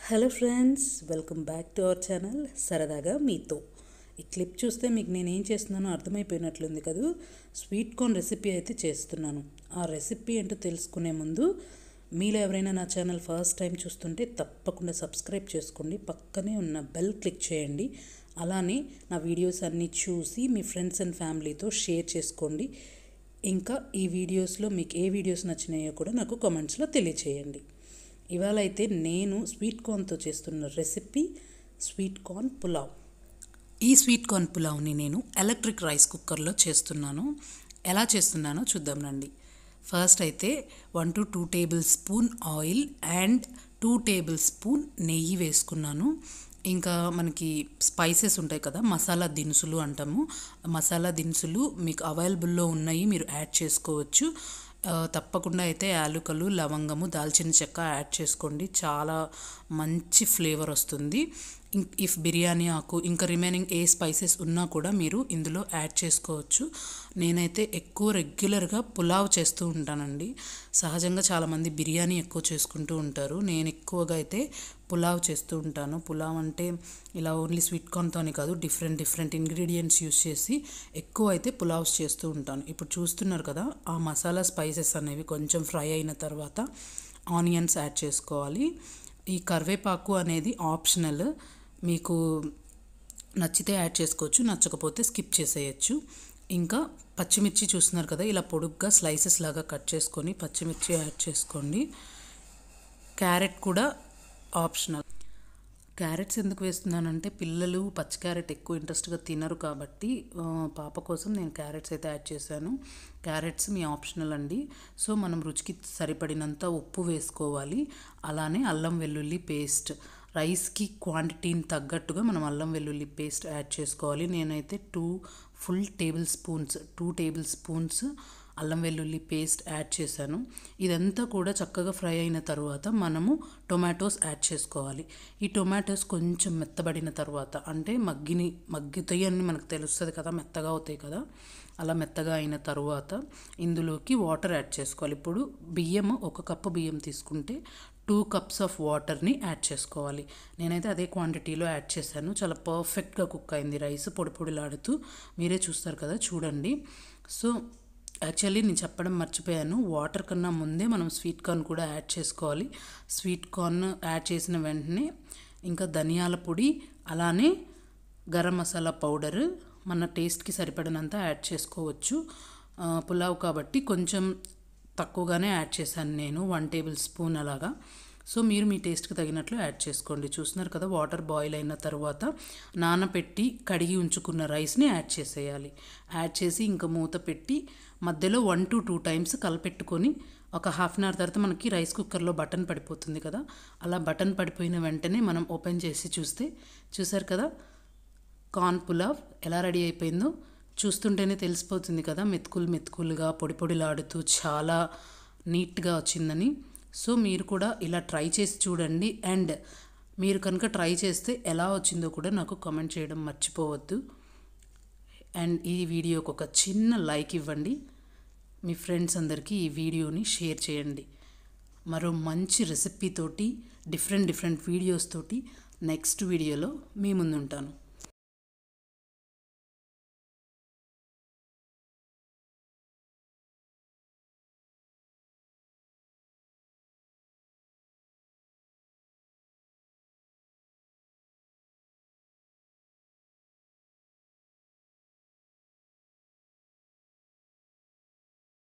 hello friends welcome back to our channel సరదాగా మీతో ఈ క్లిప్ చూస్తే మీకు నేను ఏం చేస్తున్నానో అర్థమైపోయినట్లుంది కదూ స్వీట్ కార్న్ రెసిపీ అయితే చేస్తున్నాను ఆ రెసిపీ ఏంటో తెలుసుకునే ముందు మీలో ఎవరైనా నా ఛానల్ ఫస్ట్ టైం చూస్తుంటే తప్పకుండా సబ్స్క్రైబ్ చేసుకోండి పక్కనే ఉన్న బెల్ క్లిక్ చేయండి అలానే నా వీడియోస్ అన్నీ చూసి మీ ఫ్రెండ్స్ అండ్ ఫ్యామిలీతో షేర్ చేసుకోండి ఇంకా ఈ వీడియోస్లో మీకు ఏ వీడియోస్ నచ్చినాయో కూడా నాకు కామెంట్స్లో తెలియచేయండి ఇవాళ అయితే నేను స్వీట్ కార్న్తో చేస్తున్న రెసిపీ స్వీట్ కార్న్ పులావ్ ఈ స్వీట్ కార్న్ పులావ్ని నేను ఎలక్ట్రిక్ రైస్ కుక్కర్లో చేస్తున్నాను ఎలా చేస్తున్నానో చూద్దాం రండి ఫస్ట్ అయితే one two two tablespoon oil and two tablespoon నెయ్యి వేసుకున్నాను ఇంకా మనకి స్పైసెస్ ఉంటాయి కదా మసాలా దినుసులు అంటాము మసాలా దినుసులు మీకు అవైలబుల్లో ఉన్నాయి మీరు యాడ్ చేసుకోవచ్చు ఆ, తప్పకుండా అయితే యాలుకలు లవంగము దాల్చిన చెక్క యాడ్ చేసుకోండి చాలా మంచి ఫ్లేవర్ వస్తుంది ఇం- ఇఫ్ బిర్యానీ ఆకు ఇంకా రిమైనింగ్ ఏ స్పైసెస్ ఉన్నా కూడా మీరు ఇందులో యాడ్ చేసుకోవచ్చు నేనైతే ఎక్కువ రెగ్యులర్గా పులావ్ చేస్తూ ఉంటానండి సహజంగా చాలామంది బిర్యానీ ఎక్కువ చేసుకుంటూ ఉంటారు నేను ఎక్కువగా అయితే పులావ్ చేస్తూ ఉంటాను పులావ్ అంటే ఇలా ఓన్లీ స్వీట్ కార్న్తోనే కాదు డిఫరెంట్ డిఫరెంట్ ఇంగ్రీడియంట్స్ యూస్ చేసి ఎక్కువ అయితే పులావ్స్ చేస్తూ ఉంటాను ఇప్పుడు చూస్తున్నారు కదా ఆ మసాలా స్పైసెస్ అనేవి కొంచెం ఫ్రై అయిన తర్వాత ఆనియన్స్ యాడ్ చేసుకోవాలి ఈ కరివేపాకు అనేది ఆప్షనల్ మీకు నచ్చితే యాడ్ చేసుకోవచ్చు నచ్చకపోతే స్కిప్ చేసేయచ్చు ఇంకా పచ్చిమిర్చి చూస్తున్నారు కదా ఇలా పొడుగ్గా స్లైసెస్ లాగా కట్ చేసుకొని పచ్చిమిర్చి యాడ్ చేసుకోండి క్యారెట్ కూడా ఆప్షనల్ క్యారెట్స్ ఎందుకు వేస్తున్నానంటే పిల్లలు పచ్చి క్యారెట్ ఎక్కువ ఇంట్రెస్ట్గా తినరు కాబట్టి ఆ, పాప కోసం నేను క్యారెట్స్ అయితే యాడ్ చేశాను క్యారెట్స్ మీ ఆప్షనల్ అండి సో మనం రుచికి సరిపడినంత ఉప్పు వేసుకోవాలి అలానే అల్లం వెల్లుల్లి పేస్ట్ రైస్కి క్వాంటిటీని తగ్గట్టుగా మనం అల్లం వెల్లుల్లి పేస్ట్ యాడ్ చేసుకోవాలి నేనైతే two full tablespoons two tablespoons అల్లం వెల్లుల్లి పేస్ట్ యాడ్ చేశాను ఇదంతా కూడా చక్కగా ఫ్రై అయిన తర్వాత మనము టొమాటోస్ యాడ్ చేసుకోవాలి ఈ టొమాటోస్ కొంచెం మెత్తబడిన తర్వాత అంటే మగ్గిని మగ్గుతాయి అని మనకు తెలుస్తుంది కదా మెత్తగా అవుతాయి కదా అలా మెత్తగా అయిన తర్వాత ఇందులోకి వాటర్ యాడ్ చేసుకోవాలి ఇప్పుడు బియ్యం ఒక కప్పు బియ్యం తీసుకుంటే టూ కప్స్ ఆఫ్ వాటర్ని యాడ్ చేసుకోవాలి నేనైతే అదే క్వాంటిటీలో యాడ్ చేశాను చాలా పర్ఫెక్ట్గా కుక్ అయింది రైస్ పొడి పొడిలాడుతూ మీరే చూస్తారు కదా చూడండి సో యాక్చువల్లీ నేను చెప్పడం మర్చిపోయాను వాటర్ కన్నా ముందే మనం స్వీట్ కార్న్ కూడా యాడ్ చేసుకోవాలి స్వీట్ కార్న్ యాడ్ చేసిన వెంటనే ఇంకా ధనియాల పొడి అలానే గరం మసాలా పౌడర్ మన టేస్ట్కి సరిపడినంత యాడ్ చేసుకోవచ్చు ఆ, పులావ్ కాబట్టి కొంచెం తక్కువగానే యాడ్ చేశాను నేను వన్ టేబుల్ స్పూన్ అలాగా సో మీరు మీ టేస్ట్కి తగినట్లు యాడ్ చేసుకోండి చూస్తున్నారు కదా వాటర్ బాయిల్ అయిన తర్వాత నానపెట్టి కడిగి ఉంచుకున్న రైస్ని యాడ్ చేసేయాలి యాడ్ చేసి ఇంకా మూత పెట్టి మధ్యలో వన్ టు టూ టైమ్స్ కలపెట్టుకొని ఒక హాఫ్ అన్ అవర్ తర్వాత మనకి రైస్ కుక్కర్లో బటన్ పడిపోతుంది కదా అలా బటన్ పడిపోయిన వెంటనే మనం ఓపెన్ చేసి చూస్తే చూసారు కదా కార్న్ పులావ్ ఎలా రెడీ అయిపోయిందో చూస్తుంటేనే తెలిసిపోతుంది కదా మెతుకులు మెతుకులుగా పొడి పొడిలాడుతూ చాలా నీట్గా వచ్చిందని సో మీరు కూడా ఇలా ట్రై చేసి చూడండి అండ్ మీరు కనుక ట్రై చేస్తే ఎలా వచ్చిందో కూడా నాకు కామెంట్ చేయడం మర్చిపోవద్దు అండ్ ఈ వీడియోకి ఒక చిన్న లైక్ ఇవ్వండి మీ ఫ్రెండ్స్ అందరికీ ఈ వీడియోని షేర్ చేయండి మరో మంచి రెసిపీతోటి డిఫరెంట్ డిఫరెంట్ వీడియోస్ తోటి నెక్స్ట్ వీడియోలో మీ ముందుంటాను